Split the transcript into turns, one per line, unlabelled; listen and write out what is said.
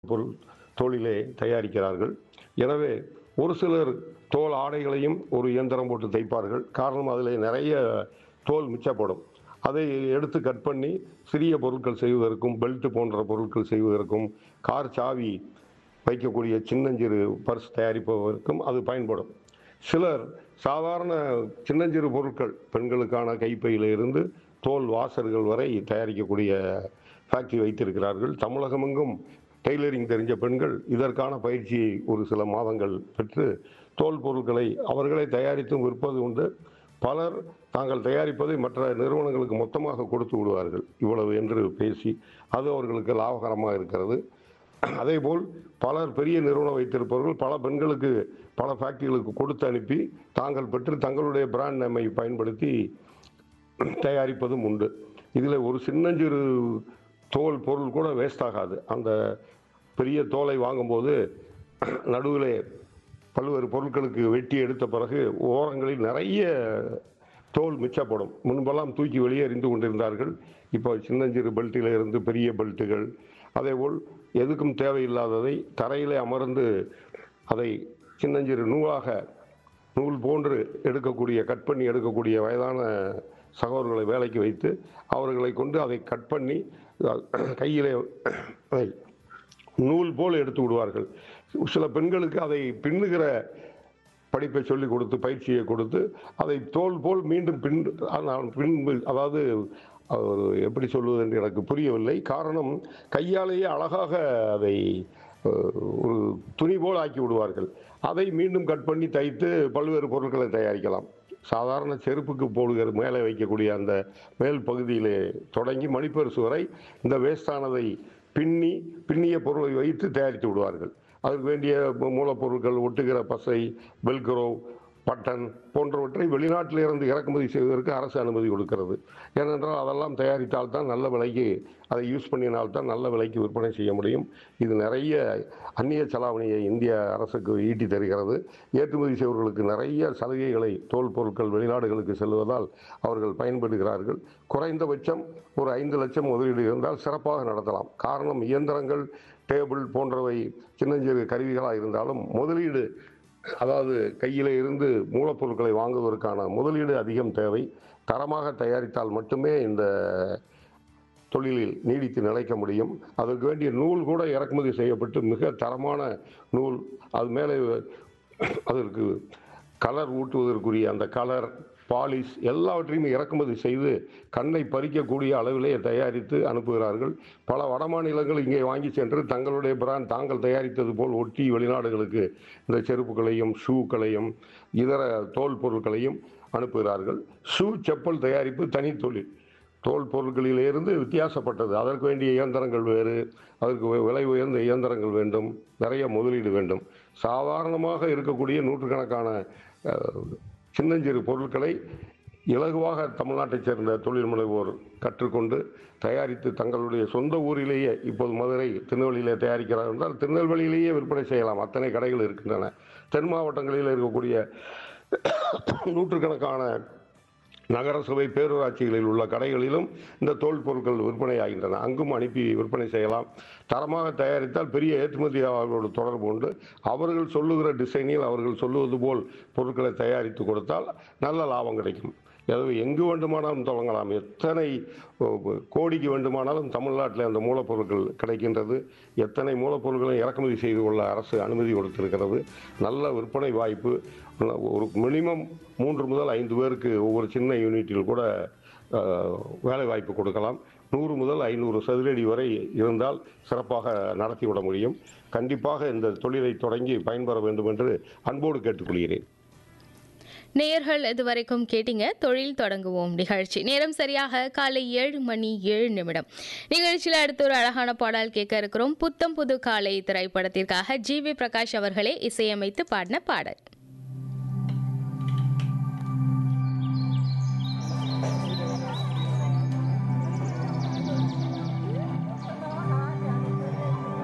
பொருள் தோலிலே தயாரிக்கிறார்கள் எனவே ஒரு சிலர் தோல் ஆடைகளையும் ஒரு இயந்திரம் போட்டு தைப்பார்கள் காரணம் அதில் நிறைய தோல் மிச்சப்படும் அதை எடுத்து கட் பண்ணி சிறிய பொருட்கள் செய்வதற்கும் பெல்ட் போன்ற பொருட்கள் செய்வதற்கும் கார் சாவி வைக்கக்கூடிய சின்னஞ்சிறு பர்ஸ் தயாரிப்பதற்கும் அது பயன்படும் சிலர் சாதாரண சின்னஞ்சிறு பொருட்கள் பெண்களுக்கான கைப்பையில இருந்து தோல் வாசர்கள் வரை தயாரிக்கக்கூடிய ஃபேக்டரி வைத்திருக்கிறார்கள் தமிழகமெங்கும் டெய்லரிங் தெரிஞ்ச பெண்கள் இதற்கான பயிற்சியை ஒரு சில மாதங்கள் பெற்று தோல் பொருட்களை அவர்களே தயாரித்தும் விற்பது உண்டு பலர் தாங்கள் தயாரிப்பதை மற்ற நிறுவனங்களுக்கு மொத்தமாக கொடுத்து விடுவார்கள் இவ்வளவு என்று பேசி அது அவர்களுக்கு லாபகரமாக இருக்கிறது அதேபோல் பலர் பெரிய நிறுவனம் வைத்திருப்பவர்கள் பல பெண்களுக்கு பல ஃபேக்டரிகளுக்கு கொடுத்து அனுப்பி தாங்கள் பெற்று தங்களுடைய பிராண்ட் நேமை பயன்படுத்தி தயாரிப்பதும் உண்டு இதில் ஒரு சின்னஞ்சிறு தோல் பொருள் கூட வேஸ்ட் ஆகாது அந்த பெரிய தோலை வாங்கும்போது நடுவிலே பல்வேறு பொருட்களுக்கு வெட்டி எடுத்த பிறகு ஓரங்களில் நிறைய தோல் மிச்சப்படும் முன்பெல்லாம் தூக்கி வெளியே எறிந்து கொண்டிருந்தார்கள் இப்போ சின்னஞ்சிறு பெல்ட்டில் இருந்து பெரிய பெல்ட்டுகள் அதேபோல் எதுக்கும் தேவையில்லாததை தரையிலே அமர்ந்து அதை சின்னஞ்சிறு நூலாக நூல் போன்று எடுக்கக்கூடிய கட் பண்ணி எடுக்கக்கூடிய வயதான சகோதரர்களை வேலைக்கு வைத்து அவர்களை கொண்டு அதை கட் பண்ணி கையிலே அதை நூல் போல் எடுத்து விடுவார்கள் சில பெண்களுக்கு அதை பின்னுகிற படிப்பை சொல்லிக் கொடுத்து பயிற்சியை கொடுத்து அதை தோல் போல் மீண்டும் பின் ஆனால் பின்பு அதாவது ஒரு எப்படி சொல்வது என்று எனக்கு புரியவில்லை காரணம் கையாலேயே அழகாக அதை அஹ், ஒரு துணி போல் ஆக்கி விடுவார்கள் அதை மீண்டும் கட் பண்ணி தைத்து பல்வேறு பொருட்களை தயாரிக்கலாம் சாதாரண செருப்புக்கு போடுகிற மேலே வைக்கக்கூடிய அந்த மேல் பகுதியிலே தொடங்கி மணிப்பரிசு வரை இந்த வேஸ்டானதை பின்னி பின்னிய பொருளை வைத்து தயாரித்து விடுவார்கள் அதற்கு வேண்டிய மூ- மூலப்பொருட்கள் ஒட்டுகிற பசை வெல்க்ரோ பட்டன் போன்றவற்றை வெளிநாட்டிலிருந்து இறக்குமதி செய்வதற்கு அரசு அனுமதி கொடுக்கிறது ஏனென்றால் அதெல்லாம் தயாரித்தால் தான் நல்ல விலைக்கு அதை யூஸ் பண்ணினால்தான் நல்ல விலைக்கு விற்பனை செய்ய முடியும் இது நிறைய அந்நிய செலாவணியை இந்திய அரசுக்கு ஈட்டி தருகிறது ஏற்றுமதி செய்வர்களுக்கு நிறைய சலுகைகளை தோல் பொருட்கள் வெளிநாடுகளுக்கு செல்வதால் அவர்கள் பயன்படுகிறார்கள் குறைந்தபட்சம் ஒரு ஐந்து லட்சம் முதலீடு இருந்தால் சிறப்பாக நடத்தலாம் காரணம் இயந்திரங்கள் டேபிள் போன்றவை சின்னஞ்சிறு கருவிகளாக இருந்தாலும் முதலீடு அதாவது கையில இருந்து மூலப்பொருட்களை வாங்குவதற்கான முதலீடு அதிகம் தேவை தரமாக தயாரித்தால் மட்டுமே இந்த தொழிலில் நீடித்து நிலைக்க முடியும் அதற்கு வேண்டிய நூல் கூட இறக்குமதி செய்யப்பட்டு மிக தரமான நூல் அது மேலே அதற்கு கலர் ஊட்டுவதற்குரிய அந்த கலர் பாலிஷ் எல்லாவற்றையும் இறக்குமதி செய்து கண்ணை பறிக்கக்கூடிய அளவிலே தயாரித்து அனுப்புகிறார்கள் பல வடமாநிலங்கள் இங்கே வாங்கி சென்று தங்களுடைய பிராண்ட் தாங்கள் தயாரித்தது போல் ஒட்டி வெளிநாடுகளுக்கு இந்த செருப்புகளையும் ஷூக்களையும் இதர தோல் பொருட்களையும் அனுப்புகிறார்கள் ஷூ செப்பல் தயாரிப்பு தனி தொழில் தோல் பொருட்களிலிருந்து வித்தியாசப்பட்டது அதற்கு வேண்டிய இயந்திரங்கள் வேறு அதற்கு வி- விலை உயர்ந்த இயந்திரங்கள் வேண்டும் நிறைய முதலீடு வேண்டும் சாதாரணமாக இருக்கக்கூடிய நூற்றுக்கணக்கான அஹ், சின்னஞ்சிறு பொருட்களை இலகுவாக தமிழ்நாட்டைச் சேர்ந்த தொழில் முனைவோர் கற்றுக்கொண்டு தயாரித்து தங்களுடைய சொந்த ஊரிலேயே இப்போது மதுரை திருநெல்வேலியிலே தயாரிக்கிறார் என்றால் திருநெல்வேலியிலேயே விற்பனை செய்யலாம் அத்தனை கடைகள் இருக்கின்றன தென் மாவட்டங்களில் இருக்கக்கூடிய நூற்றுக்கணக்கான நகரசபை பேரூராட்சிகளில் உள்ள கடைகளிலும் இந்த தோல் பொருட்கள் விற்பனையாகின்றன அங்கும் அனுப்பி விற்பனை செய்யலாம் தரமாக தயாரித்தால் பெரிய ஏற்றுமதியாளர்களோடு தொடர்பு உண்டு அவர்கள் சொல்லுகிற டிசைனில் அவர்கள் சொல்லுவது போல் பொருட்களை தயாரித்து கொடுத்தால் நல்ல லாபம் கிடைக்கும் எனவே எங்கு வேண்டுமானாலும் தொடங்கலாம் எத்தனை ஓ, கோடிக்கு வேண்டுமானாலும் தமிழ்நாட்டில் அந்த மூலப்பொருட்கள் கிடைக்கின்றது எத்தனை மூலப்பொருட்களை இறக்குமதி செய்து கொள்ள அரசு அனுமதி கொடுத்திருக்கிறது நல்ல விற்பனை வாய்ப்பு ஒரு மினிமம் மூன்று முதல் ஐந்து பேருக்கு ஒவ்வொரு சின்ன யூனிட்டில் கூட அஹ், வேலை வாய்ப்பு கொடுக்கலாம் நூறு முதல் ஐநூறு சதுரடி வரை இருந்தால் சிறப்பாக நடத்திவிட முடியும் கண்டிப்பாக இந்த தொழிலை தொடங்கி பயன்பெற வேண்டும் என்று அன்போடு கேட்டுக்கொள்கிறேன்
நேயர்கள் இதுவரைக்கும் கேட்டீங்க தொழில் தொடங்குவோம் நிகழ்ச்சி நேரம் சரியாக காலை ஏழு மணி ஏழு நிமிடம் நிகழ்ச்சியில் அடுத்து ஒரு அழகான பாடல் கேட்க இருக்கிறோம் புத்தம் புது காலை திரைப்படத்திற்காக ஜி வி பிரகாஷ் அவர்களே இசையமைத்து பாடின பாடல்